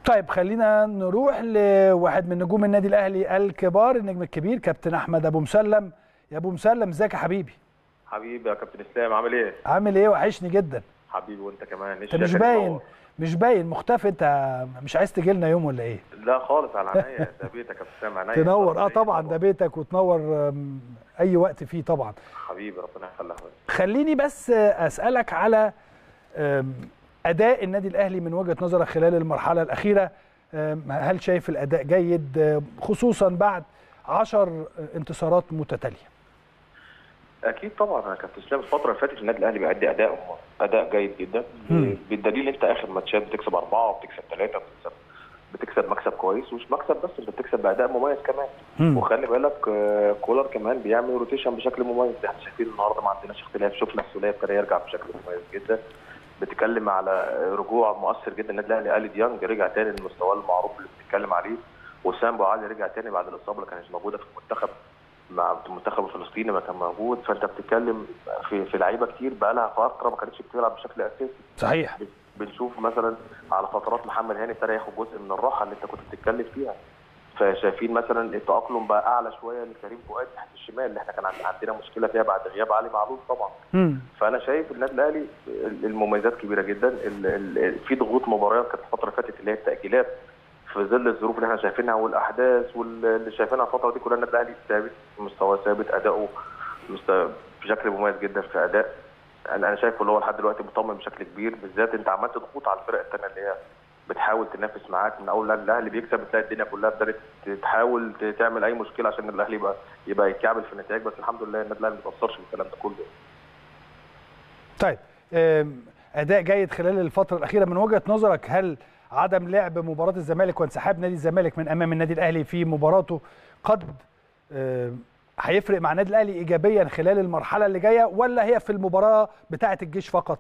طيب خلينا نروح لواحد من نجوم النادي الاهلي الكبار النجم الكبير كابتن احمد ابو مسلم يا ابو مسلم ازيك يا حبيبي حبيبي يا كابتن اسلام عامل ايه عامل ايه وحشني جدا حبيبي وانت كمان انت مش باين مش باين مختفي انت مش عايز تجي لنا يوم ولا ايه لا خالص على عينيا ده بيتك يا كابتن اسلام عينيا تنور اه طبعا ده بيتك وتنور آم، اي وقت فيه طبعا حبيبي ربنا يخليك خليني بس اسالك على آم، اداء النادي الاهلي من وجهه نظرك خلال المرحله الاخيره آم، هل شايف الاداء جيد آم، خصوصا بعد عشر انتصارات متتاليه اكيد طبعا يا كابتن اسلام الفتره اللي فاتت النادي الاهلي بيأدي اداء اداء جيد جدا مم. بالدليل انت اخر ماتشات بتكسب اربعه وبتكسب ثلاثه بتكسب بتكسب مكسب كويس ومش مكسب بس انت بتكسب باداء مميز كمان مم. وخلي بالك آه، كولر كمان بيعمل روتيشن بشكل مميز احنا شايفين النهارده ما عندناش اختلاف شفنا السوليه ابتدى يرجع بشكل مميز جدا بتتكلم على رجوع مؤثر جدا النادي الاهلي الي ديانج رجع تاني للمستوى المعروف اللي بتتكلم عليه وسام ابو علي رجع تاني بعد الاصابه اللي كانت موجوده في المنتخب مع المنتخب الفلسطيني ما كان موجود فانت بتتكلم في في لعيبه كتير بقى لها فتره ما كانتش بتلعب بشكل اساسي صحيح بنشوف مثلا على فترات محمد هاني ابتدى ياخد جزء من الراحه اللي انت كنت بتتكلم فيها فشايفين مثلا التاقلم بقى اعلى شويه لكريم فؤاد تحت الشمال اللي احنا كان عندنا مشكله فيها بعد غياب علي معلول طبعا مم. فانا شايف النادي الاهلي المميزات كبيره جدا ال- ال- في ضغوط مباريات كانت الفتره اللي فاتت اللي هي التاجيلات في ظل الظروف اللي احنا شايفينها والاحداث واللي شايفينها الفتره دي كلها النادي الاهلي ثابت مستواه ثابت اداؤه مست- بشكل مميز جدا في اداء انا انا شايفه اللي هو لحد دلوقتي مطمن بشكل كبير بالذات انت عملت ضغوط على الفرق الثانيه اللي هي بتحاول تنافس معاك من اول الاهلي بيكسب بتلاقي الدنيا كلها ابتدت تحاول ت- تعمل اي مشكله عشان الاهلي يبقى يبقى يتكعبل في النتائج بس الحمد لله النادي الاهلي ما تاثرش بالكلام ده كله طيب آم، اداء جيد خلال الفتره الاخيره من وجهه نظرك هل عدم لعب مباراه الزمالك وانسحاب نادي الزمالك من امام النادي الاهلي في مباراته قد آم، هيفرق مع النادي الاهلي ايجابيا خلال المرحله اللي جايه ولا هي في المباراه بتاعه الجيش فقط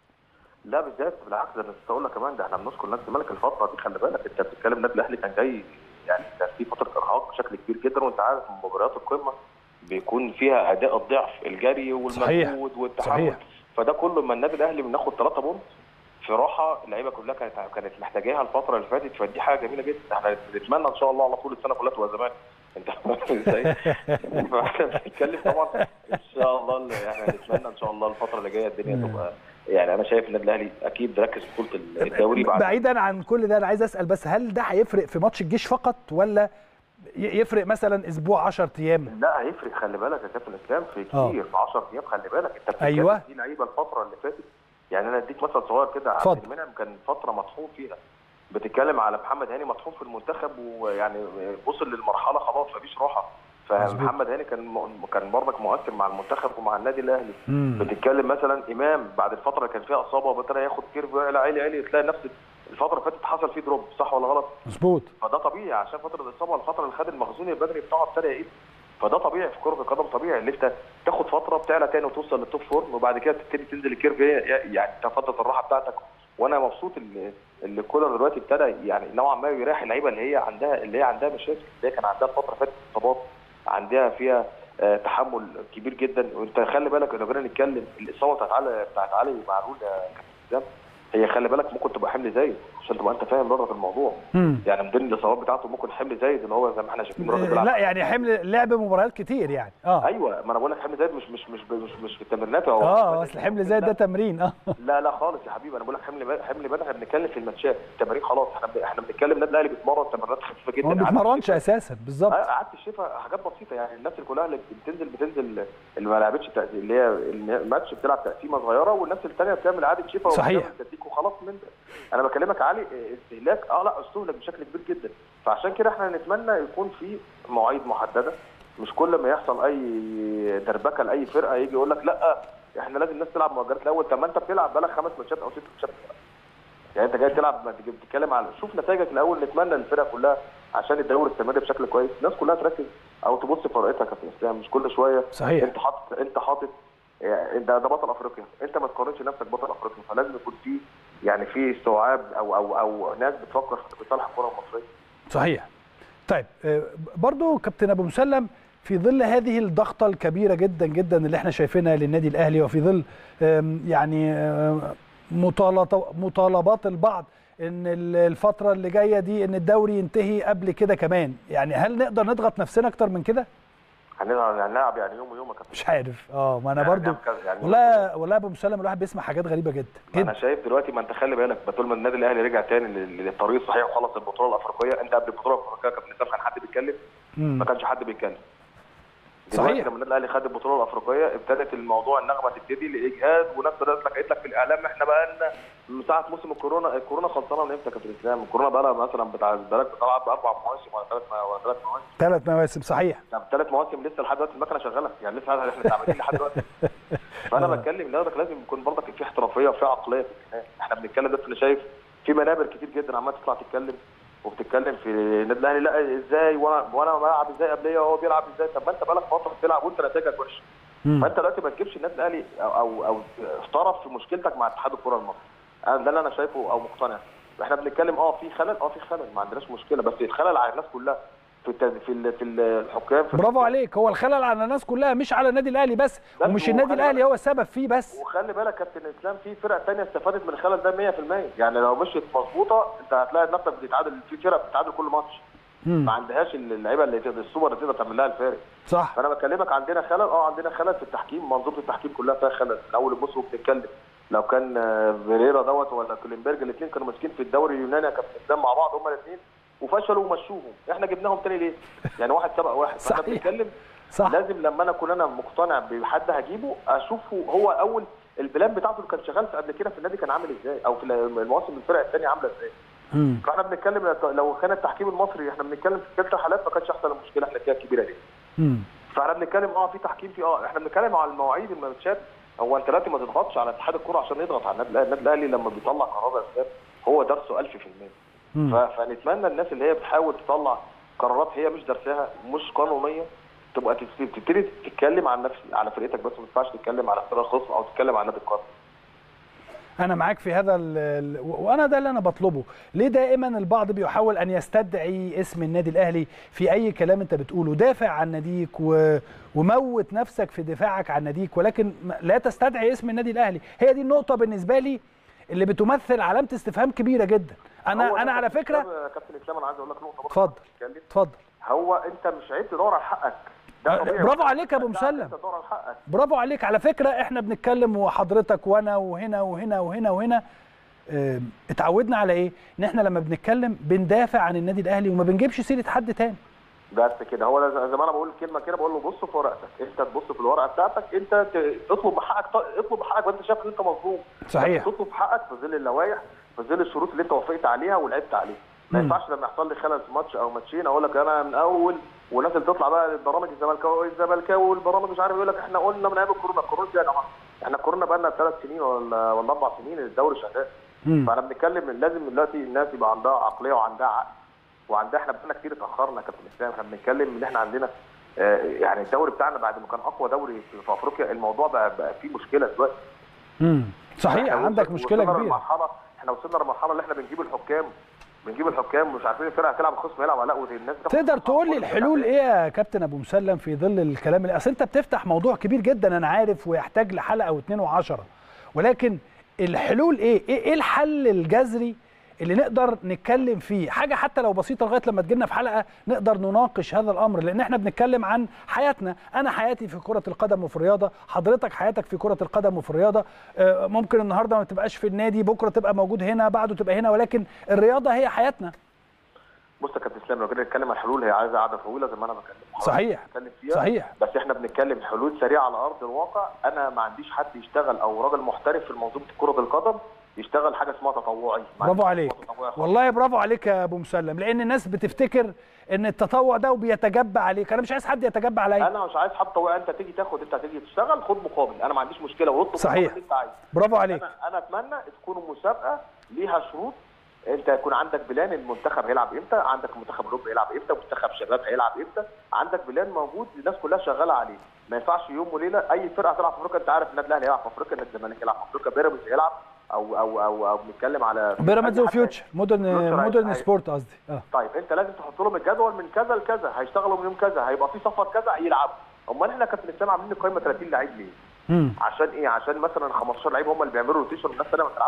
لا بالذات بالعكس ده لسه اقول لك كمان ده احنا بنذكر نادي الزمالك الفتره دي خلي بالك انت بتتكلم النادي الاهلي كان جاي يعني كان في فتره ارهاق بشكل كبير جدا وانت عارف مباريات القمه بيكون فيها اداء الضعف الجري صحيح. والمجهود والتحمل صحيح. فده كله لما النادي الاهلي بناخد 3 بونت في راحه اللعيبه كلها كانت كانت محتاجاها الفتره اللي فاتت فدي حاجه جميله جدا احنا بنتمنى ان شاء الله على طول السنه كلها تبقى زمان انت فاهم ازاي؟ فاحنا بنتكلم طبعا ان شاء الله اللي احنا نتمنى ان شاء الله الفتره اللي جايه الدنيا تبقى يعني انا شايف النادي الاهلي اكيد ركز في بطوله الدوري بعد بعيدا عن كل ده انا عايز اسال بس هل ده هيفرق في ماتش الجيش فقط ولا ي- يفرق مثلا اسبوع 10 ايام لا هيفرق خلي بالك يا كابتن اسلام في آه. كتير في 10 ايام خلي بالك انت بتتكلم أيوة. في لعيبه الفتره اللي فاتت يعني انا اديك مثل صغير كده اتفضل. عبد المنعم كان فتره مطحون فيها بتتكلم على محمد هاني مطحون في المنتخب ويعني وصل للمرحله خلاص مفيش راحه مظبوط. فمحمد هاني كان م- كان برضك مؤثر مع المنتخب ومع النادي الاهلي مم. بتتكلم مثلا امام بعد الفتره اللي كان فيها اصابه وابتدى ياخد كيرف عالي عالي عالي تلاقي نفس الفتره اللي فاتت حصل فيه دروب صح ولا غلط؟ مظبوط فده طبيعي عشان فتره الاصابه الفتره اللي خد المخزون البدني بتاعه ابتدى يقل فده طبيعي في كره القدم طبيعي اللي انت تاخد فتره بتعلى تاني وتوصل للتوب فورم وبعد كده تبتدي تنزل الكيرف يعني انت فتره الراحه بتاعتك وانا مبسوط ان اللي كولر دلوقتي ابتدى يعني نوعا ما بيريح اللعيبه اللي هي عندها اللي هي عندها مشاكل اللي هي كان عندها الفتره اللي فاتت اصابات عندها فيها آه، تحمل كبير جدا وانت خلي بالك لو جينا نتكلم الاصابه بتاعت علي بتاعت علي معلول يا كابتن اسلام هي خلي بالك ممكن تبقى حمل زايد عشان تبقى انت فاهم بره في الموضوع مم. يعني من ضمن الاصابات بتاعته ممكن حمل زايد اللي هو زي ما احنا شايفين الراجل بيلعب لا يعني حمل لعب مباريات كتير يعني اه ايوه ما انا بقول لك حمل زايد مش مش مش مش, مش في التمرينات هو اه اصل حمل زي ده تمرين اه لا لا خالص يا حبيبي انا بقول لك حمل بد- حمل بدني احنا بنتكلم في الماتشات التمارين خلاص احنا ب- احنا بنتكلم النادي الاهلي بيتمرن تمرينات خفيفه جدا هو ما قعدت بيتمرنش الشفا- اساسا بالظبط آه، قعدت الشفا حاجات بسيطه يعني الناس اللي كلها اللي بتنزل بتنزل اللي ما لعبتش تق- اللي هي الماتش بتلعب تقسيمه صغيره والناس الثانيه بتعمل عاده شفا صحيح. وبتعمل تديك وخلاص من ده انا بكلمك علي آه، استهلاك اه لا استهلك بشكل كبير جدا فعشان كده احنا نتمنى يكون في مواعيد محدده مش كل ما يحصل اي دربكه لاي فرقه يجي يقول لك لا احنا لازم الناس تلعب مؤجلات الاول طب ما انت بتلعب بقالك خمس ماتشات او ست ماتشات يعني انت جاي تلعب ما تيجي بتتكلم على شوف نتائجك الاول نتمنى الفرقه كلها عشان الدوري يستمر بشكل كويس الناس كلها تركز او تبص في فرقتك يا كابتن اسلام مش كل شويه صحيح. انت حاطط انت حاطط يعني ده ده بطل افريقيا انت ما تقارنش نفسك بطل افريقيا فلازم يكون في يعني في استوعاب او او او ناس بتفكر في صالح الكره المصريه صحيح طيب آه، برضو كابتن ابو مسلم في ظل هذه الضغطه الكبيره جدا جدا اللي احنا شايفينها للنادي الاهلي وفي ظل آم، يعني آم، مطالط- مطالبات البعض ان ال- الفتره اللي جايه دي ان الدوري ينتهي قبل كده كمان يعني هل نقدر نضغط نفسنا اكتر من كده هنلعب هنلعب يعني يوم ويوم يا كابتن مش عارف اه ما انا يعني برضو نعمل كذا- يعني والله والله يا ابو مسلم الواحد بيسمع حاجات غريبه جدا انا جدا شايف دلوقتي ما انت خلي بالك ما طول ما النادي الاهلي رجع تاني لل- للطريق الصحيح وخلص البطوله الافريقيه انت قبل البطوله الافريقيه كابتن اسلام كان حد بيتكلم مم. ما كانش حد بيتكلم صحيح. دلوقتي لما النادي الاهلي خد البطوله الافريقيه ابتدت الموضوع النغمه تبتدي لاجهاد وناس بدات لك قالت لك في الاعلام احنا بقى لنا من ساعه موسم الكورونا الكورونا خلصانه من امتى يا كابتن اسلام؟ الكورونا بقى لها مثلا بتاع بقالك بتلعب باربع مواسم ولا ثلاث ولا ثلاث مواسم ثلاث مواسم صحيح طب ثلاث مواسم لسه لحد دلوقتي المكنه شغاله يعني لسه احنا تعبانين لحد دلوقتي فانا بتكلم لازم لازم يكون برضك في احترافيه وفي عقليه في الكلام احنا بنتكلم دلوقتي انا شايف في منابر كتير جدا عماله تطلع تتكلم وبتتكلم في النادي الاهلي لا ازاي وانا وانا بلعب ازاي قبليه وهو بيلعب ازاي طب ما انت بقالك فتره بتلعب وانت نتائجك وحشه مم. فانت دلوقتي ما تجيبش النادي الاهلي او او, أو طرف في مشكلتك مع اتحاد الكره المصري انا ده اللي انا شايفه او مقتنع احنا بنتكلم اه في خلل اه في خلل ما عندناش مشكله بس الخلل على الناس كلها في التز... في ال... في الحكام في برافو عليك هو الخلل على الناس كلها مش على النادي الاهلي بس بس ومش وخلي النادي الاهلي بالك- هو السبب فيه بس وخلي بالك كابتن اسلام في فرق تانية استفادت من الخلل ده 100% يعني لو مشيت مظبوطه انت هتلاقي نفسك بتتعادل في فرق بتتعادل كل ماتش مم. ما عندهاش اللعيبه اللي تقدر السوبر اللي تقدر تعمل لها الفارق صح فانا بكلمك عندنا خلل اه عندنا خلل في التحكيم منظومه التحكيم كلها فيها خلل من اول الموسم بنتكلم لو كان آه، فيريرا دوت ولا كولينبرج الاثنين كانوا ماسكين في الدوري اليوناني يا كابتن اسلام مع بعض هما الاثنين وفشلوا ومشوهم احنا جبناهم تاني ليه؟ يعني واحد سبق واحد فاحنا صحيح. بنتكلم صح لازم لما انا اكون انا مقتنع بحد هجيبه اشوفه هو اول البلان بتاعته اللي كان شغال في قبل كده في النادي كان عامل ازاي او في المواسم الفرق الثانيه عامله ازاي مم. فاحنا بنتكلم لو كان التحكيم المصري احنا بنتكلم في كلتا الحالات ما كانش يحصل المشكله احنا فيها الكبيره دي مم. فاحنا بنتكلم اه في تحكيم في اه احنا بنتكلم على المواعيد الماتشات هو انت دلوقتي ما تضغطش على اتحاد الكوره عشان يضغط على النادي الاهلي النادي الاهلي لما بيطلع قرار يا استاذ هو درسه 1000% مم. ف- فنتمنى الناس اللي هي بتحاول تطلع قرارات هي مش درسها مش قانونيه تبقى تبتدي تبتدي تتكلم عن نفس على فرقتك بس ما ينفعش تتكلم على فرقه خصم او تتكلم عن نادي القرن انا معاك في هذا ال- ال- وانا ده اللي انا بطلبه ليه دائما البعض بيحاول ان يستدعي اسم النادي الاهلي في اي كلام انت بتقوله دافع عن ناديك و... وموت نفسك في دفاعك عن ناديك ولكن ما- لا تستدعي اسم النادي الاهلي هي دي النقطه بالنسبه لي اللي بتمثل علامه استفهام كبيره جدا هو انا ده انا على كابتن فكره إسلام- كابتن اسلام انا عايز اقول لك نقطه برضه اتفضل. تتكلم. اتفضل هو انت مش عيب تدور على حقك ده أه، طبيعي. برافو عليك يا أبو ده مسلم. انت تدور على حقك برافو عليك على فكره احنا بنتكلم وحضرتك وانا وهنا وهنا وهنا وهنا ام، اتعودنا على ايه ان احنا لما بنتكلم بندافع عن النادي الاهلي وما بنجيبش سيره حد تاني بس كده هو ده زي ما انا بقول كلمه كده بقول له بص في ورقتك انت تبص في الورقه بتاعتك انت ت- اطلب بحقك اطلب بحقك وانت شايف ان انت مظلوم صحيح. بس تطلب حقك في ظل اللوائح في ظل الشروط اللي انت وافقت عليها ولعبت عليها ما مم. ينفعش لما يحصل لي خلل في ماتش او ماتشين اقول لك انا من اول والناس اللي تطلع بقى البرامج الزملكاوي الزملكاوي والبرامج مش عارف يقول لك احنا قلنا من ايام الكورونا الكورونا دي يا جماعه احنا الكورونا بقى لنا ثلاث سنين ولا ولا اربع سنين الدوري شغال مم. فاحنا بنتكلم لازم دلوقتي الناس يبقى عندها عقليه وعندها عقل وعندها احنا بقالنا كتير اتاخرنا يا كابتن اسلام احنا بنتكلم ان احنا عندنا آه، يعني الدوري بتاعنا بعد ما كان اقوى دوري في في افريقيا الموضوع بقى بقى فيه مشكله دلوقتي مم. صحيح احنا عندك وصل- مشكله وصلنا كبيره لمرحله احنا وصلنا لمرحله اللي احنا بنجيب الحكام بنجيب الحكام مش عارفين الفرقه هتلعب الخصم يلعب ولا لا والناس بتاخد تقدر تقول لي كل الحلول الفرق. ايه يا كابتن ابو مسلم في ظل الكلام اللي اصل انت بتفتح موضوع كبير جدا انا عارف ويحتاج لحلقه او اتنين وعشرة ولكن الحلول ايه ايه إيه الحل الجذري اللي نقدر نتكلم فيه حاجه حتى لو بسيطه لغايه لما تجينا في حلقه نقدر نناقش هذا الامر لان احنا بنتكلم عن حياتنا انا حياتي في كره القدم وفي الرياضه حضرتك حياتك في كره القدم وفي الرياضه آه، ممكن النهارده ما تبقاش في النادي بكره تبقى موجود هنا بعده تبقى هنا ولكن الرياضه هي حياتنا بص يا كابتن اسلام لو جينا نتكلم عن حلول هي عايزه قعده طويله زي ما انا بكلم صحيح. بتكلم فيها صحيح. بس احنا بنتكلم حلول سريعه على ارض الواقع انا ما عنديش حد يشتغل او راجل محترف في منظومه كره القدم يشتغل حاجه اسمها تطوعي ما برافو عنديش عليك حاجة تطوعية خالص. والله برافو عليك يا ابو مسلم لان الناس بتفتكر ان التطوع ده وبيتجبى عليك انا مش عايز حد يتجبى عليا انا مش عايز حد طوعي انت تيجي تاخد انت تيجي تشتغل خد مقابل انا ما عنديش مشكله واطلب صحيح. المقابل اللي انت عايزه برافو عليك انا انا اتمنى تكون مسابقه ليها شروط انت يكون عندك بلان المنتخب هيلعب امتى عندك منتخب اوروبي هيلعب امتى منتخب شباب هيلعب امتى عندك بلان موجود الناس كلها شغاله عليه ما ينفعش يوم وليله اي فرقه تلعب في افريقيا انت عارف النادي الاهلي هيلعب في افريقيا النادي الزمالك هيلعب في افريقيا بيراميدز هيلعب او او او او بنتكلم على بيراميدز أي حد وفيوتشر مودرن فيوتشر مودرن هي- سبورت قصدي اه طيب انت لازم تحط لهم الجدول من كذا لكذا هيشتغلوا من يوم كذا هيبقى في سفر كذا يلعبوا امال احنا كابتن اسلام عاملين القائمه 30 لعيب ليه؟ مم. عشان ايه؟ عشان مثلا 15 لعيب هم اللي بيعملوا روتيشن والناس الثانيه ما تلعبش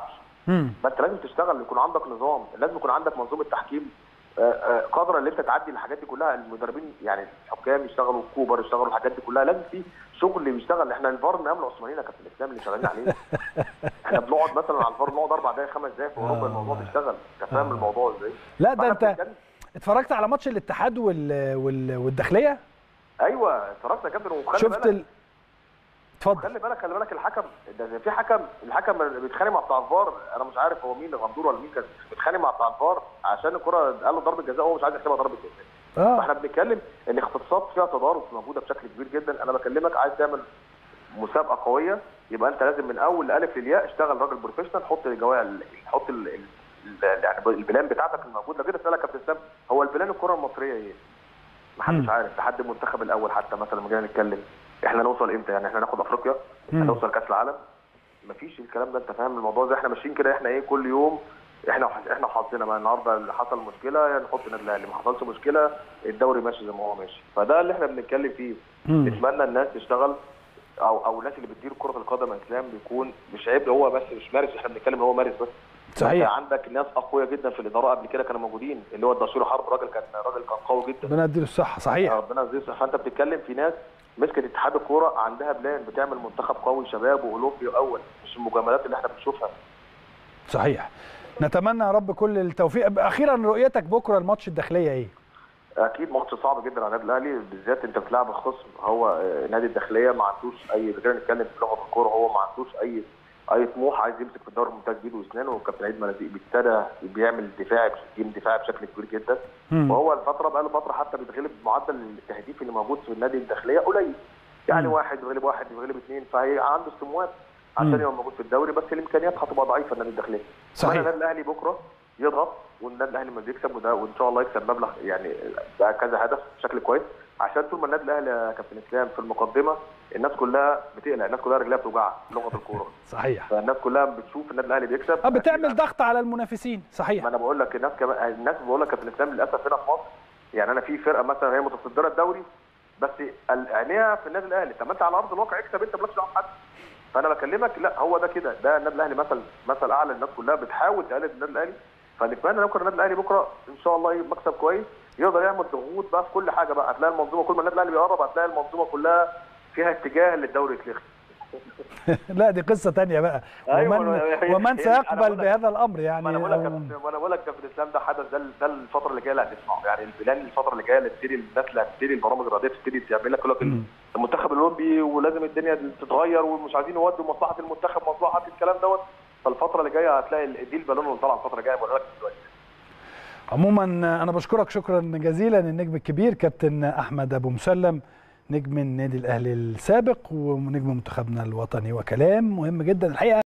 مم. ما انت لازم تشتغل يكون عندك نظام لازم يكون عندك منظومه تحكيم آه، آه، قادره ان انت تعدي الحاجات دي كلها المدربين يعني الحكام يشتغلوا الكوبر يشتغلوا الحاجات دي كلها لازم في شغل بيشتغل احنا الفار من ايام العثمانيين يا كابتن اسلام اللي شغالين عليه احنا بنقعد مثلا على الفار نقعد اربع دقائق خمس دقائق في اوروبا آه. الموضوع بيشتغل انت فاهم آه. الموضوع ازاي؟ لا ده فاحنا انت بنتكلم- اتفرجت على ماتش الاتحاد وال... وال... والداخليه ايوه اتفرجت يا كابتن وخلي شفت بالك ال... اتفضل خلي بالك خلي بالك الحكم ده ده في حكم الحكم اللي بيتخانق مع بتاع الفار انا مش عارف هو مين غندور ولا مين كان بيتخانق مع بتاع الفار عشان الكره قال له ضربه جزاء هو مش عايز يحسبها ضربه جزاء اه فاحنا بنتكلم ان الاختصاصات فيها تضارب موجوده بشكل كبير جدا انا بكلمك عايز تعمل مسابقه قويه يبقى انت لازم من اول الالف للياء اشتغل راجل بروفيشنال حط الجوال حط ال... ال... ال- يعني البلان بتاعتك الموجود لو كده اسالك يا كابتن اسلام هو البلان الكره المصريه ايه؟ محدش مم. عارف لحد المنتخب الاول حتى مثلا لما جينا نتكلم احنا نوصل امتى يعني احنا ناخد افريقيا مم. هنوصل كاس العالم مفيش الكلام ده انت فاهم الموضوع ده احنا ماشيين كده احنا ايه كل يوم احنا وح- احنا وحظنا ما النهارده اللي حصل مشكله نحط النادي الاهلي ما حصلش مشكله الدوري ماشي زي ما هو ماشي فده اللي احنا بنتكلم فيه مم. نتمنى الناس تشتغل او او الناس اللي بتدير كره القدم يا اسلام بيكون مش عيب هو بس مش مارس احنا بنتكلم هو مارس بس صحيح. انت عندك ناس اقوياء جدا في الاداره قبل كده كانوا موجودين اللي هو الدشور حرب راجل كان راجل كان قوي جدا ربنا يديله الصحه صحيح ربنا يجزيه الصحة. فانت بتتكلم في ناس مسكت اتحاد الكوره عندها بلان بتعمل منتخب قوي شباب واولمبي اول مش المجاملات اللي احنا بنشوفها صحيح نتمنى يا رب كل التوفيق اخيرا رؤيتك بكره الماتش الداخليه ايه اكيد ماتش صعب جدا على النادي الاهلي بالذات انت بتلعب خصم هو آه، نادي الداخليه ما عندوش اي خلينا نتكلم في لغه الكوره هو ما عندوش اي اي طموح عايز يمسك في الدوري الممتاز بايده واسنانه وكابتن عيد مرزوق ابتدى بيعمل دفاع جيم دفاعي بشكل كبير جدا مم. وهو الفتره بقى له فتره حتى بيتغلب معدل التهديف اللي موجود في النادي الداخليه قليل يعني مم. واحد يغلب واحد يغلب اثنين فهي عنده استموات عشان مم. يبقى موجود في الدوري بس الامكانيات هتبقى ضعيفه النادي الداخليه صحيح. أتمنى النادي الاهلي بكره يضغط والنادي الاهلي لما بيكسب وده وان شاء الله يكسب مبلغ يعني بقى كذا هدف بشكل كويس عشان طول ما النادي الاهلي يا كابتن اسلام في المقدمه الناس كلها بتقلق الناس كلها رجلها بتوجعها لغه الكوره صحيح فالناس كلها بتشوف النادي الاهلي بيكسب اه بتعمل ضغط على المنافسين صحيح ما انا بقول لك الناس كمان الناس بقول لك يا كابتن اسلام للاسف هنا في مصر يعني انا في فرقه مثلا هي متصدره الدوري بس ال- عينيها في النادي الاهلي طب ما انت على ارض الواقع اكسب انت مالكش دعوه بحد فانا بكلمك لا هو ده كده ده النادي الاهلي مثل مثل اعلى الناس كلها بتحاول تقلد النادي الاهلي فنتمنى لو كان النادي الاهلي بكره ان شاء الله يبقى مكسب كويس يقدر يعمل ضغوط بقى في كل حاجه بقى هتلاقي المنظومه كل ما النادي الاهلي بيقرب هتلاقي المنظومه كلها فيها اتجاه للدوري يتلغي لا دي قصه تانية بقى أيوة، ومن أنا- ومن أنا سيقبل بقول لك- بهذا الامر يعني ما انا بقول لك يا أو- كابتن- وانا بقول لك كابتن اسلام ده حدث ده ده الفتره اللي جايه اللي هتسمعه يعني البلان الفتره اللي جايه اللي تبتدي الناس اللي هتبتدي البرامج الرياضيه تبتدي تعمل لك يقول لك مم. المنتخب الاولمبي ولازم الدنيا تتغير ومش عايزين يودوا مصلحه المنتخب مصلحه الكلام دوت فالفتره اللي جايه هتلاقي ال- دي البالون اللي طالعه الفتره الجايه بقول لك دلوقتي عموما انا بشكرك شكرا جزيلا النجم الكبير كابتن احمد ابو مسلم نجم النادي الاهلي السابق ونجم منتخبنا الوطني وكلام مهم جدا الحقيقه